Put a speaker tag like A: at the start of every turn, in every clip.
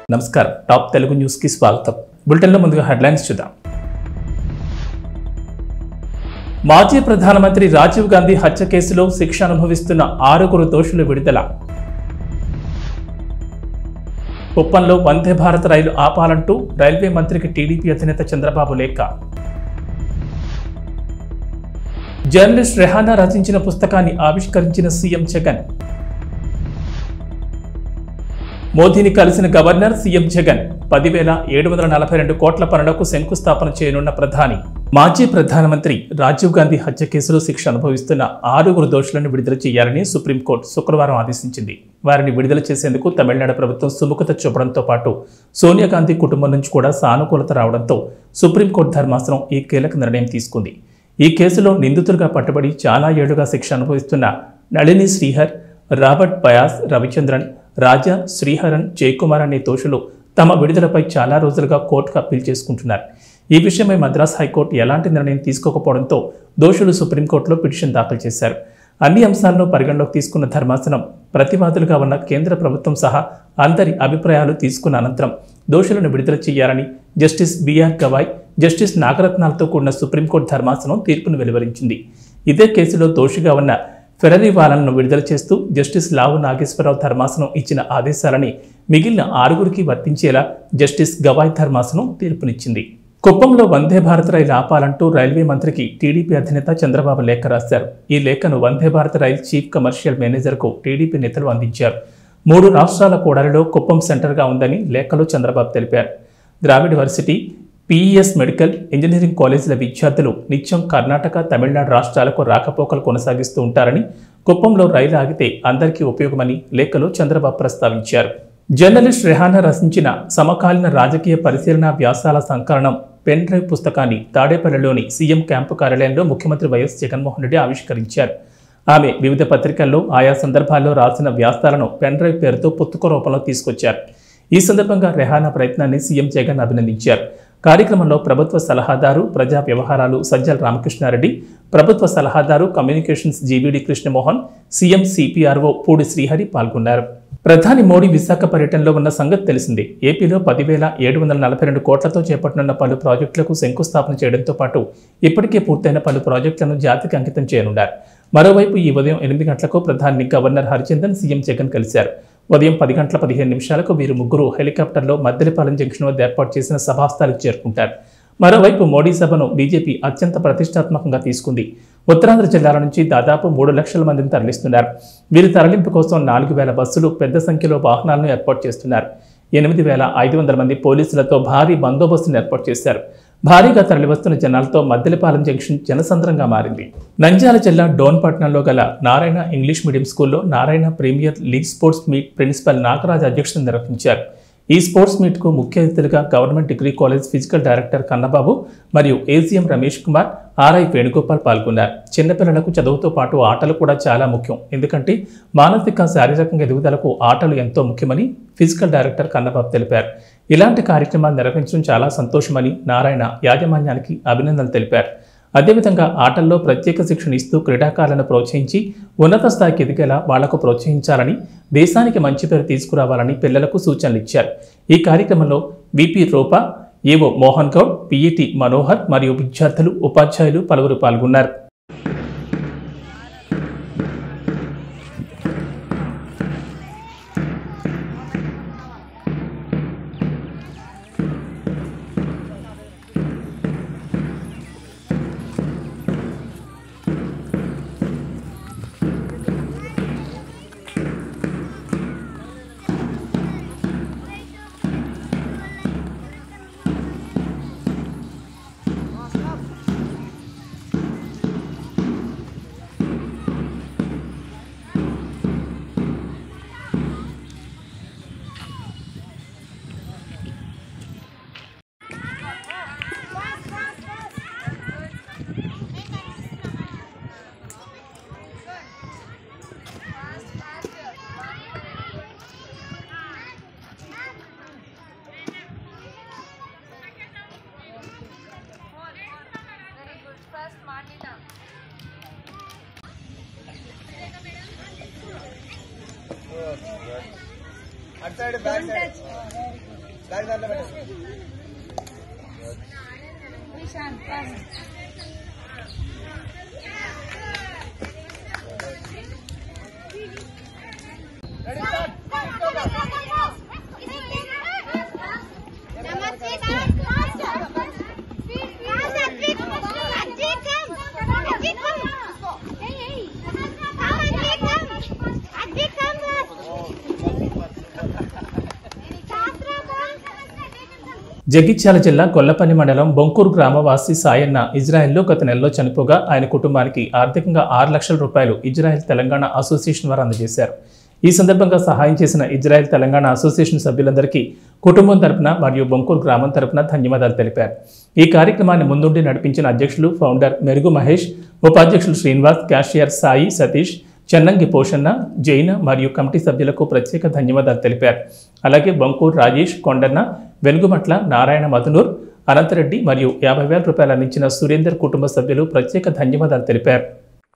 A: నమస్కారం top Telugu news కి స్వాగతం బులెటిన్లో ముందుగా హెడ్లైన్స్ చూద్దాం మాజీ ప్రధానమంత్రి రాజీవ్ గాంధీ హత్య కేసులో శిక్ష అనుభవిస్తున్న ఆరుగురు దోషులు విడుదల కుప్పంలో వందే భారత్ రైలు ఆపాలంటూ రైల్వే మంత్రికి టీడీపీ అధినేత చంద్రబాబు లేఖ జర్నలిస్ట్ రెహానా రచించిన పుస్తకాన్ని ఆవిష్కరించిన సీఎం జగన్ మోదీని కలిసిన గవర్నర్ సీఎం జగన్ పదివేల ఏడు వందల నలభై రెండు కోట్ల పనులకు శంకుస్థాపన చేయనున్న ప్రధాని మాజీ ప్రధానమంత్రి రాజీవ్ గాంధీ హత్య కేసులో శిక్ష అనుభవిస్తున్న ఆరుగురు దోషులను విడుదల చేయాలని సుప్రీంకోర్టు శుక్రవారం ఆదేశించింది వారిని విడుదల చేసేందుకు తమిళనాడు ప్రభుత్వం సుముఖత చూపడంతో పాటు సోనియా గాంధీ కుటుంబం నుంచి కూడా సానుకూలత రావడంతో సుప్రీంకోర్టు ధర్మాసనం ఈ కీలక నిర్ణయం తీసుకుంది ఈ కేసులో నిందితులుగా పట్టుబడి చాలా ఏళ్లుగా శిక్ష అనుభవిస్తున్న నళిని శ్రీహర్ రాబర్ట్ బయాస్ రవిచంద్రన్ రాజా శ్రీహరన్ జయకుమార్ అనే దోషులు తమ విడుదలపై చాలా రోజులుగా కోర్టుకు అప్పీల్ చేసుకుంటున్నారు ఈ విషయమై మద్రాస్ హైకోర్టు ఎలాంటి నిర్ణయం తీసుకోకపోవడంతో దోషులు సుప్రీంకోర్టులో పిటిషన్ దాఖలు చేశారు అన్ని అంశాలను పరిగణలోకి తీసుకున్న ధర్మాసనం ప్రతివాదులుగా ఉన్న కేంద్ర ప్రభుత్వం సహా అందరి అభిప్రాయాలు తీసుకున్న అనంతరం దోషులను విడుదల చేయాలని జస్టిస్ బిఆర్ గవాయ్ జస్టిస్ నాగరత్నాలతో కూడిన సుప్రీంకోర్టు ధర్మాసనం తీర్పును వెలువరించింది ఇదే కేసులో దోషిగా ఉన్న ఫెరరీవాలను విడుదల చేస్తూ జస్టిస్ లావు నాగేశ్వరరావు ధర్మాసనం ఇచ్చిన ఆదేశాలని మిగిలిన ఆరుగురికి వర్తించేలా జస్టిస్ గవాయ్ ధర్మాసనం తీర్పునిచ్చింది కుప్పంలో వందే భారత్ రైలు ఆపాలంటూ రైల్వే మంత్రికి టీడీపీ అధినేత చంద్రబాబు లేఖ రాశారు ఈ లేఖను Vande Bharat rail chief commercial మేనేజర్కు టీడీపీ నేతలు అందించారు మూడు రాష్ట్రాల కూడలిలో కుప్పం సెంటర్గా ఉందని లేఖలో చంద్రబాబు తెలిపారు Dravid varsity PES medical engineering కాలేజీల విద్యార్థులు నిత్యం కర్ణాటక తమిళనాడు రాష్ట్రాలకు రాకపోకలు కొనసాగిస్తూ ఉంటారని కుప్పంలో రైలు ఆగితే అందరికీ ఉపయోగమని లేఖలో చంద్రబాబు ప్రస్తావించారు జర్నలిస్ట్ రెహానా రచించిన సమకాలీన రాజకీయ పరిశీలన వ్యాసాల సంకలనం పెన్ డ్రైవ్ పుస్తకాన్ని తాడేపల్లిలోని సీఎం క్యాంపు కార్యాలయంలో ముఖ్యమంత్రి వైఎస్ జగన్మోహన్ రెడ్డి ఆవిష్కరించారు ఆమె వివిధ పత్రికల్లో ఆయా సందర్భాల్లో రాసిన వ్యాసాలను పెన్ డ్రైవ్ పేరుతో పుస్తక రూపంలో తీసుకొచ్చారు ఈ సందర్భంగా రెహానా ప్రయత్నాన్ని సీఎం జగన్ అభినందించారు కార్యక్రమంలో ప్రభుత్వ సలహాదారు ప్రజా వ్యవహారాలు సజ్జల రామకృష్ణారెడ్డి ప్రభుత్వ సలహాదారు communications GVD Krishnamohan CM CPRO Pudi Srihari పాల్గొన్నారు ప్రధాని మోడీ విశాఖ పర్యటనలో ఉన్న సంగతి తెలిసిందే ఏపీలో పదివేల ఏడు వందల నలభై రెండు కోట్లతో చేపట్టనున్న పలు ప్రాజెక్టులకు శంకుస్థాపన చేయడంతో పాటు ఇప్పటికే పూర్తయిన పలు ప్రాజెక్టులను జాతికి అంకితం చేయనున్నారు మరోవైపు ఈ ఉదయం ఎనిమిది గంటలకు ప్రధాని గవర్నర్ హరిచందన్ సీఎం జగన్ కలిశారు ఉదయం పది గంటల పదిహేను నిమిషాలకు వీరు ముగ్గురు హెలికాప్టర్లో మద్దెలపాలెం జంక్షన్ వద్ద ఏర్పాటు చేసిన సభాస్థలికి చేరుకుంటారు మరోవైపు మోడీ సభను బీజేపీ అత్యంత ప్రతిష్టాత్మకంగా తీసుకుంది ఉత్తరాంధ్ర జిల్లాల నుంచి దాదాపు మూడు లక్షల మందిని తరలిస్తున్నారు వీరి తరలింపు కోసం నాలుగు వేల బస్సులు పెద్ద సంఖ్యలో వాహనాలను ఏర్పాటు చేస్తున్నారు ఎనిమిది వేల ఐదు వందల మంది పోలీసులతో భారీ బందోబస్తును ఏర్పాటు చేశారు భారీగా తరలివస్తున్న జనాలతో మద్దెలపాలెం జంక్షన్ జనసంద్రంగా మారింది నంద్యాల జిల్లా డోన్పట్నంలో గల నారాయణ ఇంగ్లీష్ మీడియం స్కూల్లో Narayana premier league sports meet principal Nagaraj అధ్యక్షతన నిర్వహించారు ఈ స్పోర్ట్స్ మీట్కు ముఖ్య అతిథులుగా government degree college physical director Kannababu మరియు ఏసీఎం రమేష్ కుమార్ ఆర్ఐ వేణుగోపాల్ పాల్గొన్నారు చిన్నపిల్లలకు చదువుతో పాటు ఆటలు కూడా చాలా ముఖ్యం ఎందుకంటే మానసిక శారీరకంగా ఎదుగుదలకు ఆటలు ఎంతో ముఖ్యమని ఫిజికల్ డైరెక్టర్ కన్నబాబు తెలిపారు ఇలాంటి కార్యక్రమాలు నిర్వహించడం చాలా సంతోషమని నారాయణ యాజమాన్యానికి అభినందనలు తెలిపారు అదేవిధంగా ఆటల్లో ప్రత్యేక శిక్షణ ఇస్తూ క్రీడాకారులను ప్రోత్సహించి ఉన్నత స్థాయికి ఎదిగేలా వాళ్లకు ప్రోత్సహించాలని దేశానికి మంచి పేరు తీసుకురావాలని పిల్లలకు సూచనలు ఇచ్చారు ఈ కార్యక్రమంలో విపి రూపా ఏవో మోహన్ గౌడ్ పిఈటి మనోహర్ మరియు విద్యార్థులు ఉపాధ్యాయులు పలువురు పాల్గొన్నారు
B: అటు సైడ్ బ్యాక్ సైడ్
A: జగిత్యాల జిల్లా గొల్లపల్లి మండలం బొంకూరు గ్రామవాసి సాయన్న ఇజ్రాయెల్లో గత నెలలో చనిపోగా ఆయన కుటుంబానికి ఆర్థికంగా ఆరు లక్షల రూపాయలు ఇజ్రాయెల్ తెలంగాణ అసోసియేషన్ వారు అందజేశారు ఈ సందర్భంగా సహాయం చేసిన ఇజ్రాయెల్ తెలంగాణ అసోసియేషన్ సభ్యులందరికీ కుటుంబం తరపున మరియు బొంకూరు గ్రామం తరపున ధన్యవాదాలు తెలిపారు ఈ కార్యక్రమాన్ని ముందుండి నడిపించిన అధ్యక్షులు ఫౌండర్ మెరుగు మహేష్ ఉపాధ్యక్షులు శ్రీనివాస్ క్యాషియర్ సాయి సతీష్ చెన్నంగి పోషన్న జైన మరియు కమిటీ సభ్యులకు ప్రత్యేక ధన్యవాదాలు తెలిపారు అలాగే బంకూర్ రాజేష్ కొండన్న వెనుగుమట్ల నారాయణ మధునూర్ అనంతరెడ్డి మరియు యాభై వేల రూపాయలు అందించిన సురేందర్ కుటుంబ సభ్యులు ప్రత్యేక ధన్యవాదాలు తెలిపారు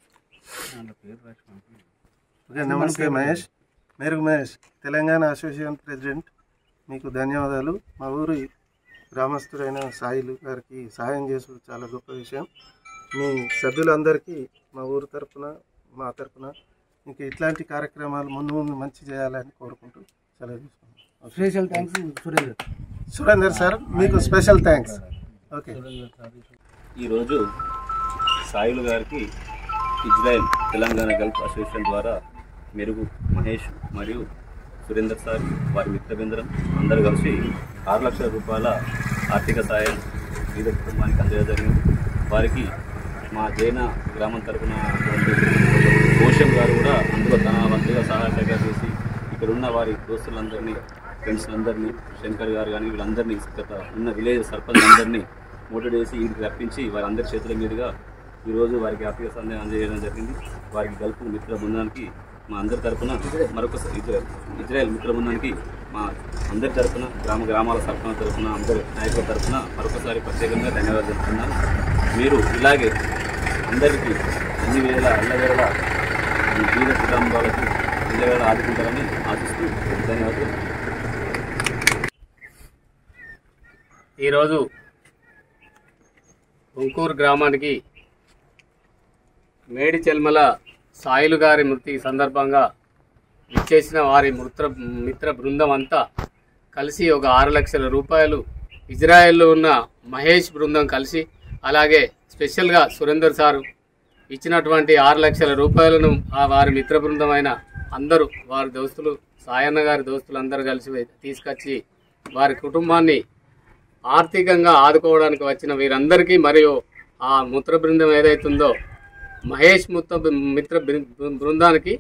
B: ఓకే నమస్తే మహేష్ మెరుగు మహేష్ తెలంగాణ అసోసియేషన్ ప్రెసిడెంట్ మీకు ధన్యవాదాలు మా ఊరు గ్రామస్తుడైన సాయిలు గారికి సహాయం చేసు చాలా గొప్ప విషయం మీ సభ్యులందరికీ మా ఊరు తరపున మా తరపున మీకు ఇట్లాంటి కార్యక్రమాలు ముందు ముందు మంచి చేయాలని కోరుకుంటూ సెలవు తీసుకున్నాం
C: special thanks Surender
B: Surender sir మీకు స్పెషల్ థ్యాంక్స్ ఓకే
D: ఈరోజు సాయిలు గారికి ఇజ్రాయెల్ తెలంగాణ గల్ఫ్ అసోసియేషన్ ద్వారా మెరుగు మహేష్ మరియు సురేందర్ సార్ వారి మిత్రబృందరం అందరూ కలిసి ఆరు లక్షల రూపాయల ఆర్థిక సాయం వివిధ కుటుంబానికి అందజేయడం జరిగింది వారికి మా జైన గ్రామం తరపున భూషణ్ గారు కూడా అందులో తన వంతుగా సహాయ సహకారం చేసి ఇక్కడ ఉన్న వారి దోస్తులందరినీ ఫ్రెండ్స్ అందరినీ శంకర్ గారు కానీ వీళ్ళందరినీ గత ఉన్న విలేజ్ సర్పంచ్ అందరినీ మోటివేట్ చేసి ఇంటికి రప్పించి వారందరి చేతుల మీదుగా ఈరోజు వారికి ఆర్థిక సందేహం అందజేయడం జరిగింది వారికి గల్ఫ్ మిత్ర బృందానికి మా అందరి తరపున మరొకసారి ఇజ్రాయెల్ ఇజ్రాయెల్ మిత్ర బృందానికి మా అందరి తరపున గ్రామ గ్రామాల సర్పంచ్ తరపున అందరి నాయకుల తరపున మరొకసారి ప్రత్యేకంగా ధన్యవాదాలు చెప్తున్నాను మీరు ఇలాగే అందరికీ అన్ని వేళ అల్లవేళ ఈ బీద కుటుంబాలకు అల్లవేళ ఆదుకుంటారని ఆశిస్తూ ధన్యవాదాలు
C: ఈరోజు ఉంకూరు గ్రామానికి మేడి చెల్మల సాయిలు గారి మృతి సందర్భంగా ఇచ్చేసిన వారి మృత మిత్ర బృందం అంతా కలిసి ఒక ఆరు లక్షల రూపాయలు ఇజ్రాయెల్లో ఉన్న మహేష్ బృందం కలిసి అలాగే స్పెషల్గా సురేందర్ సారు ఇచ్చినటువంటి ఆరు లక్షల రూపాయలను ఆ వారి మిత్ర బృందం అయిన అందరూ వారి దోస్తులు సాయన్న గారి దోస్తులు అందరూ కలిసి తీసుకొచ్చి వారి కుటుంబాన్ని ఆర్థికంగా ఆదుకోవడానికి వచ్చిన వీరందరికీ మరియు ఆ మిత్ర బృందం ఏదైతుందో మహేష్ ముత్త మిత్ర బృ- బృందానికి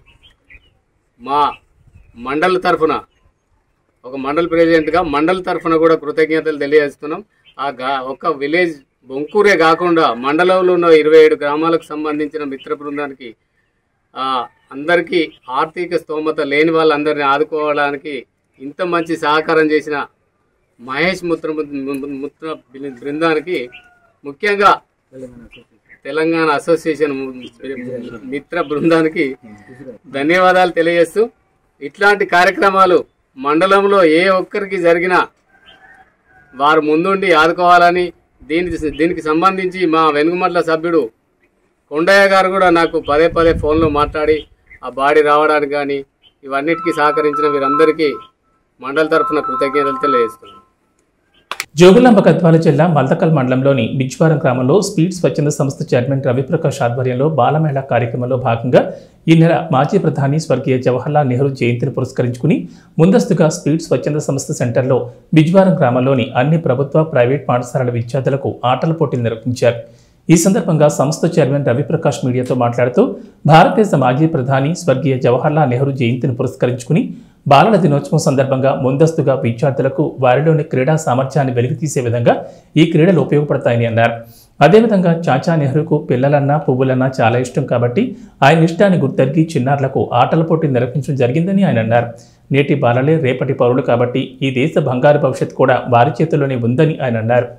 C: మా మండల తరఫున ఒక మండల్ ప్రెసిడెంట్గా మండల్ తరఫున కూడా కృతజ్ఞతలు తెలియజేస్తున్నాం ఆ గా ఒక విలేజ్ బొంకూరే కాకుండా మండలంలో ఉన్న ఇరవై ఏడు గ్రామాలకు సంబంధించిన మిత్ర బృందానికి ఆ, అందరికీ ఆర్థిక స్తోమత లేని వాళ్ళందరినీ ఆదుకోవడానికి ఇంత మంచి సహకారం చేసిన మహేష్ ముత్ర ముత్ర బృందానికి ముఖ్యంగా తెలంగాణ అసోసియేషన్ మిత్ర బృందానికి ధన్యవాదాలు తెలియజేస్తూ ఇట్లాంటి కార్యక్రమాలు మండలంలో ఏ ఒక్కరికి జరిగినా వారు ముందుండి ఆదుకోవాలని దీనికి దీనికి సంబంధించి మా వెనుగుమట్ల సభ్యుడు కొండయ్య గారు కూడా నాకు పదే పదే ఫోన్లో మాట్లాడి ఆ బాడీ రావడానికి కానీ ఇవన్నిటికీ సహకరించిన వీరందరికీ మండల తరఫున కృతజ్ఞతలు తెలియజేస్తున్నాను
A: జోగులాంబ గద్వాల జిల్లా మల్దకల్ మండలంలోని బిజ్వారం గ్రామంలో స్పీడ్ స్వచ్ఛంద సంస్థ చైర్మన్ రవిప్రకాష్ ఆధ్వర్యంలో బాలమేళా కార్యక్రమంలో భాగంగా ఈ నెల మాజీ ప్రధాని స్వర్గీయ జవహర్లాల్ నెహ్రూ జయంతిని పురస్కరించుకుని ముందస్తుగా స్పీడ్ స్వచ్ఛంద సంస్థ సెంటర్లో బిజ్వారం గ్రామంలోని అన్ని ప్రభుత్వ ప్రైవేట్ పాఠశాలల విద్యార్థులకు ఆటల పోటీలు నిర్వహించారు ఈ సందర్భంగా సంస్థ చైర్మన్ రవిప్రకాష్ మీడియాతో మాట్లాడుతూ భారతదేశ మాజీ ప్రధాని స్వర్గీయ జవహర్లాల్ నెహ్రూ జయంతిని పురస్కరించుకుని బాలల దినోత్సవం సందర్భంగా ముందస్తుగా విద్యార్థులకు వారిలోని క్రీడా సామర్థ్యాన్ని వెలికితీసే విధంగా ఈ క్రీడలు ఉపయోగపడతాయని అన్నారు అదేవిధంగా చాచా నెహ్రూకు పిల్లలన్నా పువ్వులన్నా చాలా ఇష్టం కాబట్టి ఆయన ఇష్టాన్ని గుర్తెరిగి చిన్నారులకు ఆటల పోటీ నిర్వహించడం జరిగిందని ఆయన అన్నారు నేటి బాలలే రేపటి పౌరులు కాబట్టి ఈ దేశ బంగారు భవిష్యత్తు కూడా వారి చేతుల్లోనే ఉందని ఆయన అన్నారు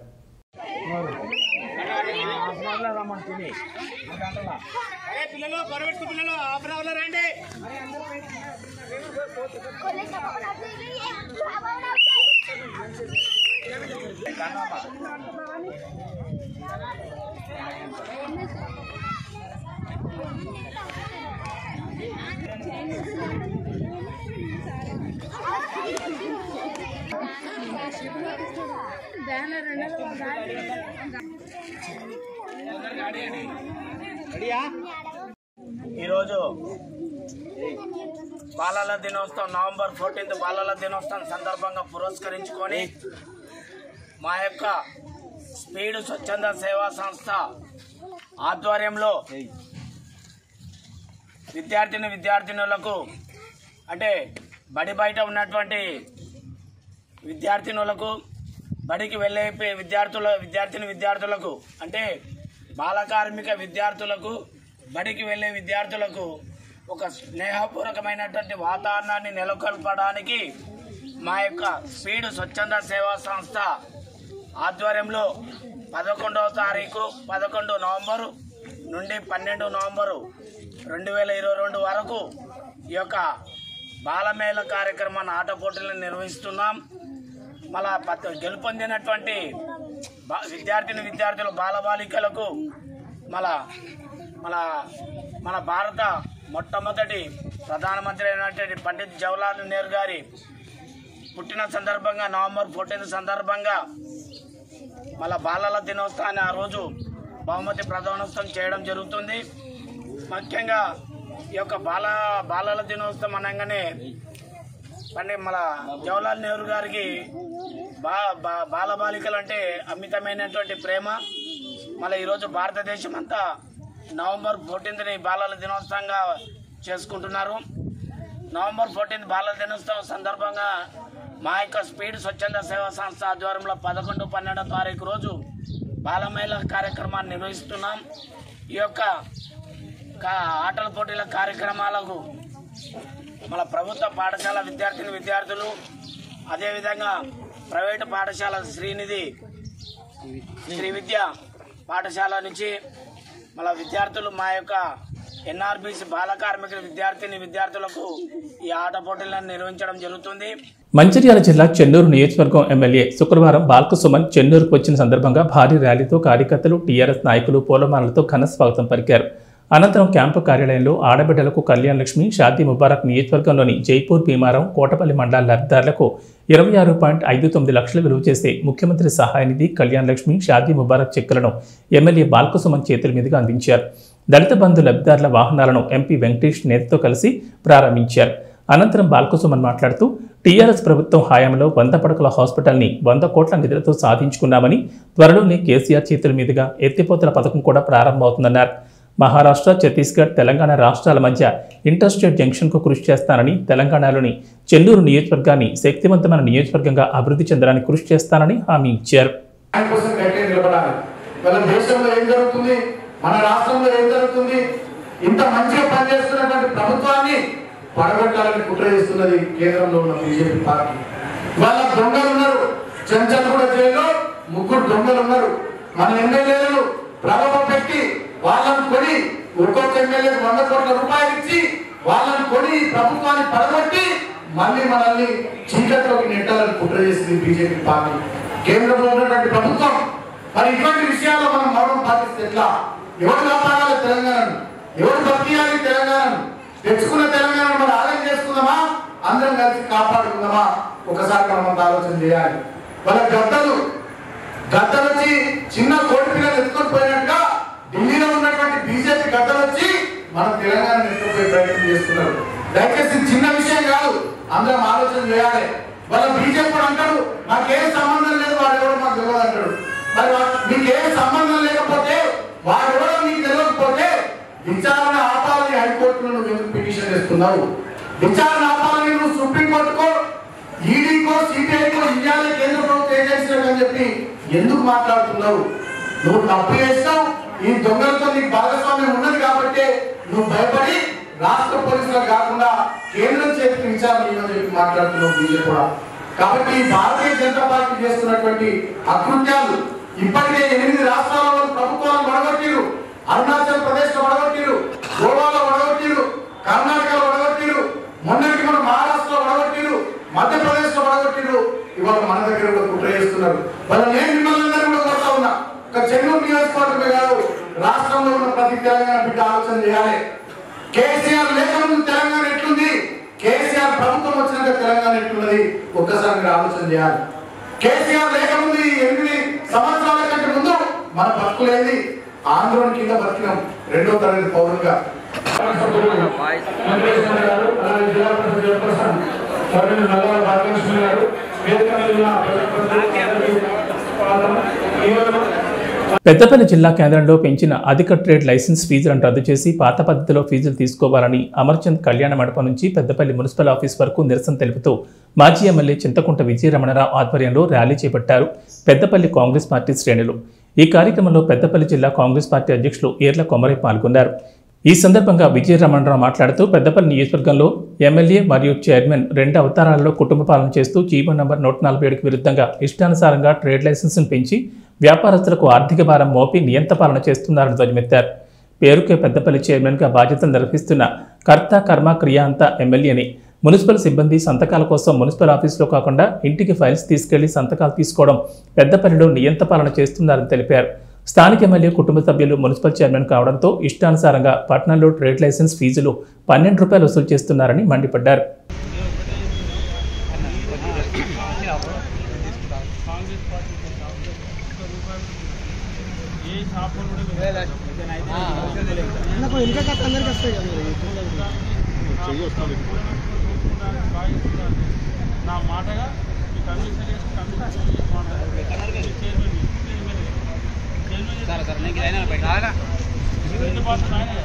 E: ఈరోజు బాలల దినోత్సవం నవంబర్ ఫోర్టీన్త్ బాలల దినోత్సవం సందర్భంగా పురస్కరించుకొని మా యొక్క స్పీడ్ స్వచ్ఛంద సేవా సంస్థ ఆధ్వర్యంలో విద్యార్థిని విద్యార్థినులకు అంటే బడి బయట ఉన్నటువంటి విద్యార్థినులకు బడికి వెళ్ళే పి- విద్యార్థుల విద్యార్థిని విద్యార్థులకు అంటే బాల కార్మిక విద్యార్థులకు బడికి వెళ్ళే విద్యార్థులకు ఒక స్నేహపూర్వకమైనటువంటి వాతావరణాన్ని నెలకొల్పడానికి మా యొక్క స్పీడ్ స్వచ్ఛంద సేవా సంస్థ ఆధ్వర్యంలో పదకొండవ తారీఖు పదకొండు నవంబరు నుండి పన్నెండు నవంబరు రెండు వేల ఇరవై రెండు వరకు ఈ యొక్క బాలమేళ కార్యక్రమాన్ని ఆట పోటీలను నిర్వహిస్తున్నాం మళ్ళా పత్- గెలుపొందినటువంటి బా- విద్యార్థిని విద్యార్థులు బాలబాలికలకు మళ్ళా మన మన భారత మొట్టమొదటి ప్రధానమంత్రి అయినటువంటి పండిత్ జవహర్లాల్ నెహ్రూ గారి పుట్టిన సందర్భంగా నవంబర్ ఫోర్టీన్త్ సందర్భంగా మళ్ళా బాలల దినోత్సవాన్ని ఆ రోజు బహుమతి ప్రధానోత్సవం చేయడం జరుగుతుంది ముఖ్యంగా ఈ యొక్క బాల బాలల దినోత్సవం అనగానే పండి మన జవహర్లాల్ నెహ్రూ గారికి బా బా- బాలబాలికలు అంటే అమితమైనటువంటి ప్రేమ మళ్ళీ ఈరోజు భారతదేశం అంతా నవంబర్ ఫోర్టీన్త్ని బాలల దినోత్సవంగా చేసుకుంటున్నారు నవంబర్ ఫోర్టీన్త్ బాలల దినోత్సవం సందర్భంగా మా యొక్క స్పీడ్ స్వచ్ఛంద సేవా సంస్థ ఆధ్వర్యంలో పదకొండు పన్నెండో తారీఖు రోజు బాలమేళ కార్యక్రమాన్ని నిర్వహిస్తున్నాం ఈ యొక్క కా- ఆటల పోటీల కార్యక్రమాలకు మన ప్రభుత్వ పాఠశాల విద్యార్థిని విద్యార్థులు అదేవిధంగా ప్రైవేటు పాఠశాల శ్రీనిధి శ్రీ విద్య పాఠశాల నుంచి మన విద్యార్థులు మా యొక్క ఎన్ఆర్బిసి బాల కార్మికుల విద్యార్థిని విద్యార్థులకు ఈ ఆట పోటీలను నిర్వహించడం జరుగుతుంది
A: మంచిర్యాల జిల్లా చెన్నూరు నియోజకవర్గం ఎమ్మెల్యే శుక్రవారం బాల్క సుమన్ చెన్నూరుకు వచ్చిన సందర్భంగా భారీ ర్యాలీతో కార్యకర్తలు టీఆర్ఎస్ నాయకులు పూలమాలతో ఘన స్వాగతం పలికారు అనంతరం క్యాంపు కార్యాలయంలో ఆడబిడ్డలకు కళ్యాణ్ లక్ష్మి షాదీ ముబారక్ నియోజకవర్గంలోని జైపూర్ భీమారం కోటపల్లి మండల లబ్ధిదారులకు ఇరవై ఆరు పాయింట్ ఐదు తొమ్మిది లక్షలు విలువ చేసే ముఖ్యమంత్రి సహాయ నిధి కళ్యాణ్ లక్ష్మి షాదీ ముబారక్ చెక్కులను ఎమ్మెల్యే బాల్కసుమన్ చేతుల మీదుగా అందించారు దళిత బంధు లబ్ధిదారుల వాహనాలను ఎంపీ వెంకటేష్ నేతతో కలిసి ప్రారంభించారు అనంతరం బాల్కసుమన్ మాట్లాడుతూ టీఆర్ఎస్ ప్రభుత్వం హయాంలో వంద పడకల హాస్పిటల్ని వంద కోట్ల నిధులతో సాధించుకున్నామని త్వరలోనే కేసీఆర్ చేతుల మీదుగా ఎత్తిపోతల పథకం కూడా ప్రారంభమవుతుందన్నారు మహారాష్ట్ర ఛత్తీస్గఢ్ తెలంగాణ రాష్ట్రాల మధ్య ఇంటర్స్టేట్ జంక్షన్కు కృషి చేస్తానని తెలంగాణలోని చెన్నూరు నియోజకవర్గాన్ని శక్తివంతమైన నియోజకవర్గంగా అభివృద్ధి చెందడానికి కృషి చేస్తానని హామీ ఇచ్చారు
F: ఆయన కోసం గట్టిగా నిలబడాలి మన దేశంలో ఏం జరుగుతుంది మన రాష్ట్రంలో ఏం జరుగుతుంది ఇంత మంచిగా పనిచేస్తున్నటువంటి ప్రభుత్వాన్ని పడగొట్టాలని కుట్ర చేస్తున్నది కేంద్రంలో ఉన్న బీజేపీ పార్టీ వాళ్ళ దొంగలు ఉన్నారు చెంచల్ కూడా జైల్లో ముగ్గురు దొంగలు ఉన్నారు మన ఎమ్మెల్యేలను ప్రలోభ పెట్టి వాళ్ళని కొని ఒక్కొక్క ఎమ్మెల్యేకి వంద కోట్ల రూపాయలు ఇచ్చి వాళ్ళని కొని ప్రభుత్వాన్ని పడగొట్టి మళ్ళీ మనల్ని చీకట్లోకి నెట్టాలని కుట్ర చేసింది బీజేపీ పార్టీ కేంద్రంలో ఉన్నటువంటి ప్రభుత్వం మరి ఇటువంటి విషయాల్లో మనం మౌనం పాటిస్తే ఎట్లా ఎవరు కాపాడాలి తెలంగాణను ఎవరు బతికియాలి తెలంగాణను తెచ్చుకున్న తెలంగాణను మనం ఆదాయం చేసుకుందామా అందరం కలిసి కాపాడుకుందామా ఒకసారి మనం అంత ఆలోచన చేయాలి వాళ్ళ గద్దలు గద్దలు వచ్చి చిన్న కోటి పిల్లలు ఎత్తుకొని పోయినట్టుగా ఢిల్లీలో ఉన్నటువంటి బీజేపీ గద్దలు వచ్చి మన తెలంగాణ ఎత్తుకుపోయే ప్రయత్నం చేస్తున్నారు దయచేసి ఇది చిన్న విషయం కాదు అందరం ఆలోచన చేయాలి వాళ్ళ బీజేపీ కూడా అంటాడు నాకేం సంబంధం లేదు వాడు ఎవడో మాకు తెలియదు అంటాడు మరి వా- మీకేం సంబంధం లేకపోతే వాడు ఎవడో మీకు తెలియకపోతే విచారణ ఆపాలని హైకోర్టులో నువ్వు ఎందుకు పిటిషన్ చేస్తున్నావు విచారణ ఆపాలని నువ్వు సుప్రీంకోర్టుకో ఈడీకో సిబిఐకో ఇవ్వాలి కేంద్ర ప్రభుత్వ ఏజెన్సీలకు అని చెప్పి ఎందుకు మాట్లాడుతున్నావు నువ్వు తప్పు చేస్తావు ఈ దొంగలతో నీకు భాగస్వామ్యం ఉన్నది కాబట్టి నువ్వు భయపడి రాష్ట్ర పోలీసులకు కాకుండా కేంద్రం చేతికి విచారణ ఇవ్వని చెప్పి మాట్లాడుతున్నావు బీజేపీ కూడా కాబట్టి ఈ భారతీయ జనతా పార్టీ చేస్తున్నటువంటి అకృత్యాలు ఇప్పటికే ఎనిమిది రాష్ట్రాలలో ప్రభుత్వాలను వడగొట్టిరు అరుణాచల్ ప్రదేశ్ లో వడగొట్టిరు గోవాలో వడగొట్టిరు కర్ణాటకలో వడగొట్టిరు మొన్నటికి మన మహారాష్ట్రలో వడగొట్టిరు మధ్యప్రదేశ్ లో వడగొట్టిరు పెట్టారు ఇవాళ మన దగ్గర కూడా కుట్ర చేస్తున్నారు వాళ్ళ నేను మిమ్మల్ని అందరూ కూడా కోరుతా ఉన్నా ఒక చెన్నూరు నియోజకవర్గమే కాదు రాష్ట్రంలో ఉన్న ప్రతి తెలంగాణ బిడ్డ ఆలోచన చేయాలి కేసీఆర్ లేకముందు తెలంగాణ ఎట్లుంది కేసీఆర్ ప్రభుత్వం వచ్చినాక తెలంగాణ ఎట్లున్నది ఒక్కసారి మీరు ఆలోచన చేయాలి కేసీఆర్ లేకముందు ఈ ఎనిమిది సంవత్సరాల కంటే ముందు మన బతుకులేది ఆందోళన కింద బతికినాం రెండో తరగతి పౌరులుగా వెంకటేశ్వర గారు అలాగే జిల్లా పరిషత్ చైర్పర్సన్ సభ్యులు నల్లాల భాగ్యలక్ష్మి గారు వేదిక మీద ఉన్న ప్రజాప్రతినిధులందరికీ స్వాగతం. ఈరోజు
A: పెద్దపల్లి జిల్లా కేంద్రంలో పెంచిన అధిక ట్రేడ్ లైసెన్స్ ఫీజులను రద్దు చేసి పాత పద్ధతిలో ఫీజులు తీసుకోవాలని అమర్చంద్ కళ్యాణ మండపం నుంచి పెద్దపల్లి మున్సిపల్ ఆఫీస్ వరకు నిరసన తెలుపుతూ మాజీ ఎమ్మెల్యే చింతకుంట విజయరమణరావు ఆధ్వర్యంలో ర్యాలీ చేపట్టారు పెద్దపల్లి కాంగ్రెస్ పార్టీ శ్రేణులు ఈ కార్యక్రమంలో పెద్దపల్లి జిల్లా కాంగ్రెస్ పార్టీ అధ్యక్షులు ఏర్ల కొమరై పాల్గొన్నారు ఈ సందర్భంగా విజయ రమణరావు మాట్లాడుతూ పెద్దపల్లి నియోజకవర్గంలో ఎమ్మెల్యే మరియు చైర్మన్ రెండు అవతారాల్లో కుటుంబ పాలన చేస్తూ జీవో నంబర్ నూట నలభై ఏడుకు విరుద్ధంగా ఇష్టానుసారంగా ట్రేడ్ లైసెన్స్ను పెంచి వ్యాపారస్తులకు ఆర్థిక భారం మోపి నియంత పాలన చేస్తున్నారని ధ్వజమెత్తారు పేరుకే పెద్దపల్లి చైర్మన్గా బాధ్యతలు నిర్వహిస్తున్న కర్త కర్మ క్రియ అంతా ఎమ్మెల్యేని మున్సిపల్ సిబ్బంది సంతకాల కోసం మున్సిపల్ ఆఫీసులో కాకుండా ఇంటికి ఫైల్స్ తీసుకెళ్లి సంతకాలు తీసుకోవడం పెద్దపల్లిలో నియంత పాలన చేస్తున్నారని తెలిపారు స్థానిక ఎమ్మెల్యే కుటుంబ సభ్యులు మున్సిపల్ చైర్మన్ కావడంతో ఇష్టానుసారంగా పట్టణంలో ట్రేడ్ లైసెన్స్ ఫీజులు పన్నెండు రూపాయలు వసూలు చేస్తున్నారని మండిపడ్డారు
G: నా మాటగా ఈ కమిషన్ చేసి కమిషన్ రెండు పాత్రలు ఆయనే.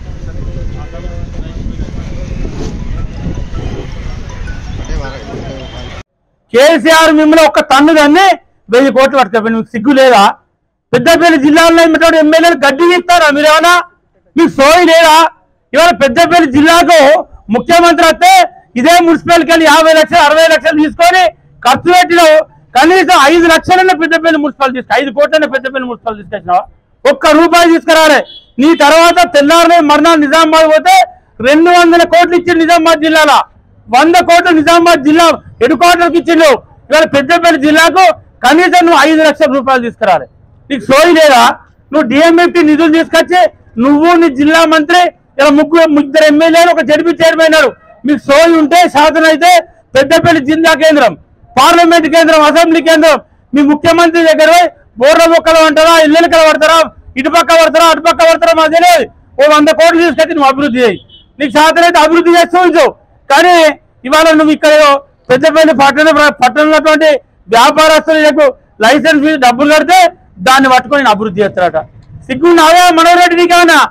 H: కేసీఆర్ మిమ్మల్ని ఒక్క తన్ను దాన్ని వెయ్యి కోట్లు పట్టుకపోయి మీకు సిగ్గు లేదా పెద్దపల్లి జిల్లాలో ఉన్నటువంటి ఎమ్మెల్యేలు గడ్డి ఇస్తారా మీరేమన్నా మీకు సోయి లేదా ఇవాళ పెద్దపల్లి జిల్లాకు ముఖ్యమంత్రి వస్తే ఇదే మున్సిపాలిటీకి వెళ్ళి యాభై లక్షలు అరవై లక్షలు తీసుకొని ఖర్చు పెట్టిన కనీసం ఐదు లక్షలన్న పెద్దపల్లి మున్సిపల్ తీసుకు ఐదు కోట్లన్న పెద్దపల్లి మున్సిపల్ తీసుకొచ్చినావా ఒక్క రూపాయి తీసుకురాలే నీ తర్వాత తెల్లారనే మర్నాడు నిజామాబాద్ పోతే రెండు వందల కోట్లు ఇచ్చిండు నిజామాబాద్ జిల్లాలో వంద కోట్లు నిజామాబాద్ జిల్లా హెడ్ క్వార్టర్కి ఇచ్చిండు ఇవాళ పెద్దపల్లి జిల్లాకు కనీసం నువ్వు ఐదు లక్షల రూపాయలు తీసుకురాలి నీకు సోయి లేదా నువ్వు డిఎంఎఫ్టీ నిధులు తీసుకొచ్చి నువ్వు నీ జిల్లా మంత్రి ఇలా ముగ్గురు ఇద్దరు ఎమ్మెల్యేలు ఒక జడ్పీ చైర్మన్ మీకు సోయి ఉంటే శాసనం అయితే పెద్దపల్లి జిల్లా కేంద్రం పార్లమెంట్ కేంద్రం అసెంబ్లీ కేంద్రం మీ ముఖ్యమంత్రి దగ్గర పోయి బోర్ల బొక్కలు అంటారా ఇల్లెలకలు పడతారా ఇటుపక్క పడతారా అటుపక్క పడతారా మాకు తెలియదు ఓ వంద కోట్లు తీసుకొచ్చి నువ్వు అభివృద్ధి చేయి నీకు శాతం అయితే అభివృద్ధి చేస్తూ ఉంచు కానీ ఇవాళ నువ్వు ఇక్కడ ఏదో పెద్దపల్లి పట్టణ పట్టణంలో వ్యాపారస్తులకు లైసెన్స్ ఫీజు డబ్బులు కడితే దాన్ని పట్టుకొని నేను అభివృద్ధి చేస్తారట సిగ్గు నావే మనోరెడ్డి నీకేమన్నా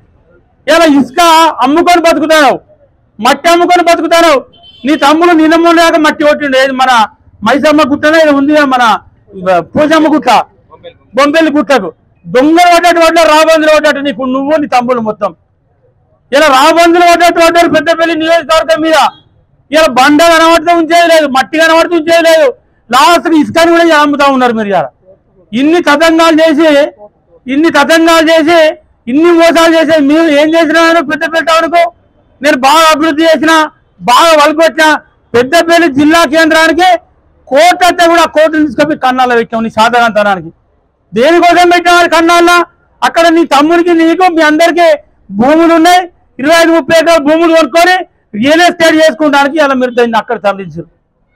H: ఇలా ఇసుక అమ్ముకొని బతుకుతాను మట్టి అమ్ముకొని బతుకుతాను నీ తమ్ముడు నిన్నమ్మ లేక మట్టి కొట్టిండు ఏది మన మైసమ్మ గుట్టనే ఇది ఉంది కదా మన బ- పూజమ్మ గుట్ట బొంబెల్లి గుట్టకు దొంగలు పడ్డట్టు పడ్డారు రాబందులు పడ్డట్టు నీకు నువ్వు నీ తమ్ముడు మొత్తం ఇలా రాబందులు పడ్డట్టు పడ్డారు పెద్దపల్లి నియోజకవర్గం మీద ఇలా బండ కనబడితే ఉంచేది లేదు మట్టి కనబడితే ఉంచేది లేదు లాస్ట్ ఇసుకని కూడా ఇలా అమ్ముతా ఉన్నారు మీరు ఇలా ఇన్ని తతంగాలు చేసి ఇన్ని తతంగాలు చేసి ఇన్ని మోసాలు చేసి మీరు ఏం చేసినా పెద్దపల్లి టౌన్కు నేను బాగా అభివృద్ధి చేసిన బాగా వలకొచ్చిన పెద్దపల్లి జిల్లా కేంద్రానికి కోర్టు అయితే కూడా కోర్టును తీసుకొని కన్నాల్లో పెట్టాం నీ సాధారణతనానికి దేనికోసం పెట్టారు కన్నాల్లో అక్కడ నీ తమ్మునికి నీకు మీ అందరికి భూములు ఉన్నాయి ఇరవై ఐదు ముప్పై ఎకరాల భూములు కొనుక్కొని రియల్ ఎస్టేట్ చేసుకోవడానికి ఇలా మీరు దాన్ని అక్కడ తరలించారు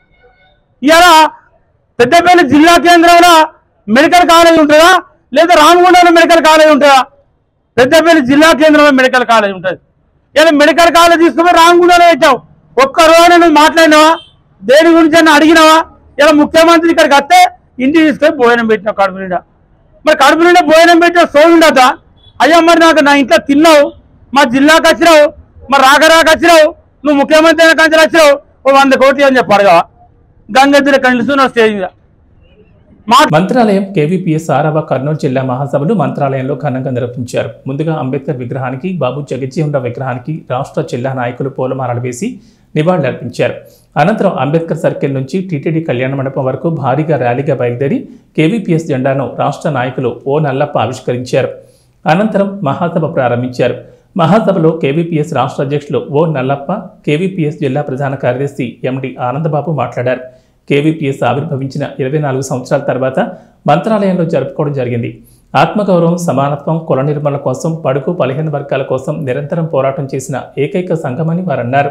H: ఇలా పెద్దపల్లి జిల్లా కేంద్రంలో మెడికల్ కాలేజ్ ఉంటుందా లేదా రామగుండంలో మెడికల్ కాలేజ్ ఉంటుందా పెద్దపల్లి జిల్లా కేంద్రంలో మెడికల్ కాలేజ్ ఉంటుంది ఇలా మెడికల్ కాలేజ్ తీసుకుని రామగుండంలో పెట్టావు ఒక్క రోజు నువ్వు మాట్లాడినావా దేని గురించి అన్న అడిగినావా ఇలా ముఖ్యమంత్రి ఇక్కడికి వస్తే ఇంటికి తీసుకొని భోజనం పెట్టినావు కడుపు నిండా మరి కడుపు నిండా భోజనం పెట్టిన సోయి ఉండదా అయ్యా మరి నాకు నా ఇంట్లో తిన్నావు మా జిల్లాకి వచ్చినావు మరి రాక రాక వచ్చినావు నువ్వు ముఖ్యమంత్రి అయిన కంచెలు వచ్చినావు ఓ వంద కోట్లు అని చెప్పి అడగవా గంగెద్దుల కనిపిస్తున్న స్టేజ్ మీద మా
A: మంత్రాలయం కేవీపీఎస్ ఆరవ కర్నూలు జిల్లా మహాసభలు మంత్రాలయంలో ఘనంగా నిర్వహించారు ముందుగా అంబేద్కర్ విగ్రహానికి బాబు జగజ్జీవనరావు విగ్రహానికి రాష్ట్ర జిల్లా నాయకులు పూలమాలలు వేసి నివాళులర్పించారు అనంతరం అంబేద్కర్ సర్కిల్ నుంచి టీటీడీ కళ్యాణ మండపం వరకు భారీగా ర్యాలీగా బయలుదేరి కేవీపీఎస్ జెండాను రాష్ట్ర నాయకులు ఓ నల్లప్ప ఆవిష్కరించారు అనంతరం మహాసభ ప్రారంభించారు మహాసభలో కేవీపీఎస్ రాష్ట్ర అధ్యక్షులు ఓ నల్లప్ప కేవీపీఎస్ జిల్లా ప్రధాన కార్యదర్శి ఎండి ఆనందబాబు మాట్లాడారు కేవీపీఎస్ ఆవిర్భవించిన ఇరవై నాలుగు సంవత్సరాల తర్వాత మంత్రాలయంలో జరుపుకోవడం జరిగింది ఆత్మగౌరవం సమానత్వం కుల నిర్మూలన కోసం పడుగు బలహీన వర్గాల కోసం నిరంతరం పోరాటం చేసిన ఏకైక సంఘమని వారన్నారు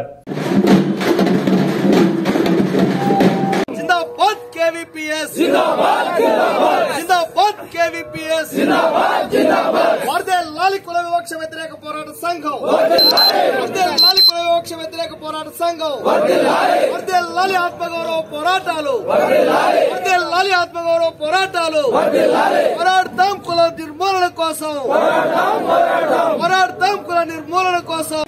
I: जिंदाबाद केवीपीएस जिंदाबाद जिंदाबाद जिंदाबाद केवीपीएस जिंदाबाद जिंदाबाद వర్దే లాలి కుల వివక్ష వ్యతిరేక పోరాట సంఘం వర్దే లాలి కుల వివక్ష వ్యతిరేక పోరాట సంఘం వర్దే లాలి ఆత్మగౌరవ పోరాటాలు వర్దే లాలి ఆత్మగౌరవ పోరాటాలు పోరాడతాం కుల నిర్మూలన కోసం పోరాడతాం కుల నిర్మూలన కోసం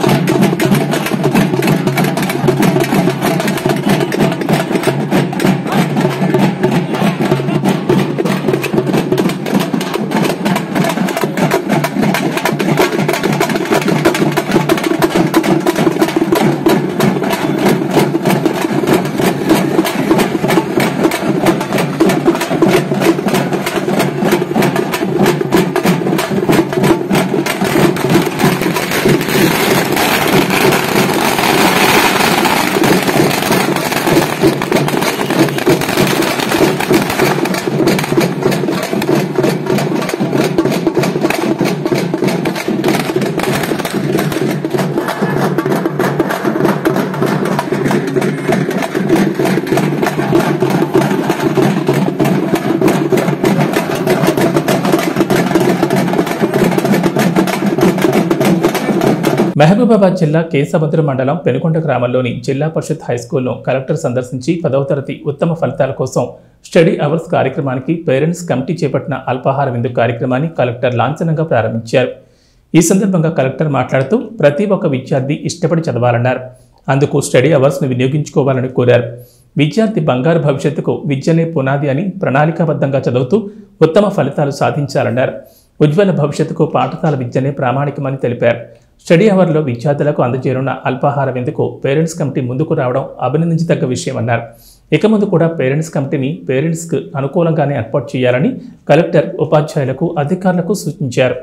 A: మహబూబాబాద్ జిల్లా కేసముద్ర మండలం పెనుకొండ గ్రామంలోని జిల్లా పరిషత్ హైస్కూల్ను కలెక్టర్ సందర్శించి పదవ తరగతి ఉత్తమ ఫలితాల కోసం స్టడీ అవర్స్ కార్యక్రమానికి పేరెంట్స్ కమిటీ చేపట్టిన అల్పాహార విందు కార్యక్రమాన్ని కలెక్టర్ లాంఛనంగా ప్రారంభించారు ఈ సందర్భంగా కలెక్టర్ మాట్లాడుతూ ప్రతి ఒక్క విద్యార్థి ఇష్టపడి చదవాలన్నారు అందుకు స్టడీ అవర్స్ను వినియోగించుకోవాలని కోరారు విద్యార్థి బంగారు భవిష్యత్తుకు విద్యనే పునాది అని ప్రణాళికాబద్ధంగా చదువుతూ ఉత్తమ ఫలితాలు సాధించాలన్నారు ఉజ్వల భవిష్యత్తుకు పాఠశాల విద్యనే ప్రామాణికమని తెలిపారు స్టడీ అవర్లో విద్యార్థులకు అందజేరున్న అల్పాహార విందుకు పేరెంట్స్ కమిటీ ముందుకు రావడం అభినందించదగ్గ విషయమన్నారు ఇక ముందు కూడా పేరెంట్స్ కమిటీని పేరెంట్స్కు అనుకూలంగానే ఏర్పాటు చేయాలని కలెక్టర్ ఉపాధ్యాయులకు అధికారులకు సూచించారు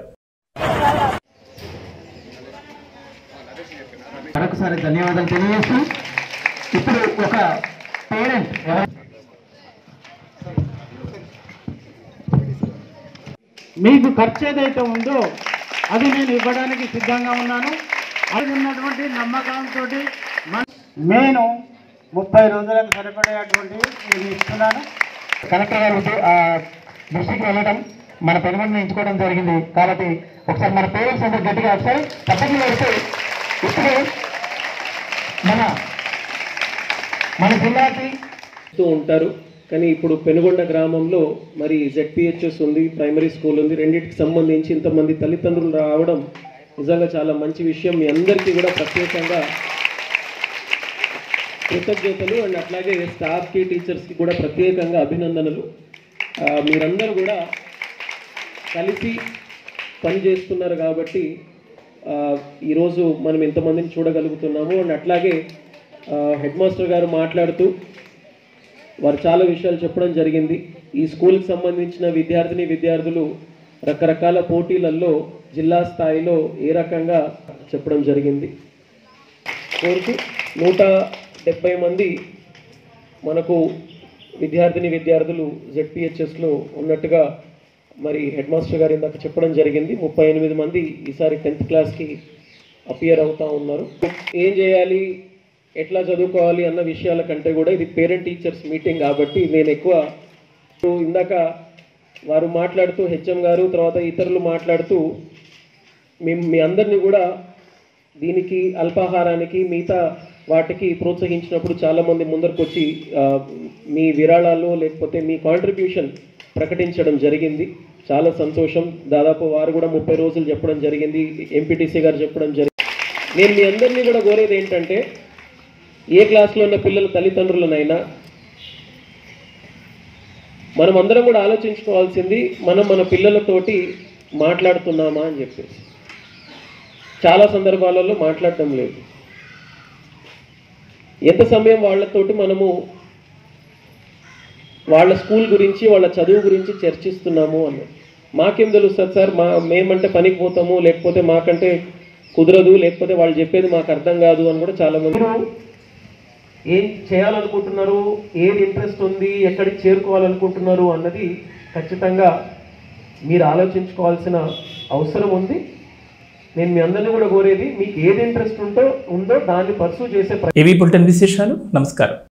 H: మరొకసారి ధన్యవాదాలు తెలియజేస్తూ ఇప్పుడు ఒక పేరెంట్ మీకు ఖర్చు ఏదైతే ఉందో అది నేను ఇవ్వడానికి సిద్ధంగా ఉన్నాను అది ఉన్నటువంటి నమ్మకంతో నేను ముప్పై రోజులకు సరిపడేటువంటి ఇది ఇస్తున్నాను కలెక్టర్ గారు ఆ దృష్టికి వెళ్ళడం మన పెనుగొండను ఎంచుకోవడం జరిగింది కాబట్టి ఒకసారి మన పేరెంట్స్ అందరూ గట్టిగా ఒకసారి తప్పకుండా పెడితే ఇప్పుడు మన మన జిల్లాకి
J: చేస్తూ ఉంటారు కానీ ఇప్పుడు పెనుగొండ గ్రామంలో మరి జెడ్పిహెచ్ఎస్ ఉంది ప్రైమరీ స్కూల్ ఉంది రెండింటికి సంబంధించి ఇంతమంది తల్లిదండ్రులు రావడం నిజంగా చాలా మంచి విషయం మీ అందరికీ కూడా ప్రత్యేకంగా కృతజ్ఞతలు అండ్ అట్లాగే స్టాఫ్కి టీచర్స్కి కూడా ప్రత్యేకంగా అభినందనలు ఆ, మీరందరూ కూడా కలిసి పని చేస్తున్నారు కాబట్టి ఆ, ఈరోజు మనం ఎంతమందిని చూడగలుగుతున్నాము అండ్ అట్లాగే హెడ్ మాస్టర్ గారు మాట్లాడుతూ వారు చాలా విషయాలు చెప్పడం జరిగింది ఈ స్కూల్కి సంబంధించిన విద్యార్థిని విద్యార్థులు రకరకాల పోటీలలో జిల్లా స్థాయిలో ఏ రకంగా చెప్పడం జరిగింది కోరుతూ నూట డెబ్బై మంది మనకు విద్యార్థిని విద్యార్థులు జెడ్పిహెచ్ఎస్లో ఉన్నట్టుగా మరి హెడ్ మాస్టర్ గారు ఇందాక చెప్పడం జరిగింది ముప్పై ఎనిమిది మంది ఈసారి టెన్త్ క్లాస్కి అపియర్ అవుతా ఉన్నారు ఏం చేయాలి ఎట్లా చదువుకోవాలి అన్న విషయాల కంటే కూడా ఇది పేరెంట్ టీచర్స్ మీటింగ్ కాబట్టి నేను ఎక్కువ ఇందాక వారు మాట్లాడుతూ హెచ్ఎం గారు తర్వాత ఇతరులు మాట్లాడుతూ మేము మీ అందరినీ కూడా దీనికి అల్పాహారానికి మిగతా వాటికి ప్రోత్సహించినప్పుడు చాలామంది ముందరకు వచ్చి ఆ, మీ విరాళాలు లేకపోతే మీ కాంట్రిబ్యూషన్ ప్రకటించడం జరిగింది చాలా సంతోషం దాదాపు వారు కూడా ముప్పై రోజులు చెప్పడం జరిగింది ఎంపీటీసీ గారు చెప్పడం జరిగింది నేను మీ అందరినీ కూడా కోరేది ఏంటంటే ఏ క్లాస్లో ఉన్న పిల్లల తల్లిదండ్రులనైనా మనం అందరం కూడా ఆలోచించుకోవాల్సింది మనం మన పిల్లలతోటి మాట్లాడుతున్నామా అని చెప్పేసి చాలా సందర్భాలలో మాట్లాడటం లేదు ఎంత సమయం వాళ్ళతోటి మనము వాళ్ళ స్కూల్ గురించి వాళ్ళ చదువు గురించి చర్చిస్తున్నాము అన్నది మాకేం తెలుస్తుంది సార్ మా మేమంటే పనికి పోతాము లేకపోతే మాకంటే కుదరదు లేకపోతే వాళ్ళు చెప్పేది మాకు అర్థం కాదు అని కూడా చాలామంది ఏం చేయాలనుకుంటున్నారు ఏది ఇంట్రెస్ట్ ఉంది ఎక్కడికి చేరుకోవాలనుకుంటున్నారు అన్నది ఖచ్చితంగా మీరు ఆలోచించుకోవాల్సిన అవసరం ఉంది నేను మీ అందరినీ కూడా కోరేది మీకు ఏది ఇంట్రెస్ట్ ఉందో ఉందో దాన్ని పర్సూ చేసే
A: ఇవి బులెటిన్ విశేషాలు నమస్కారం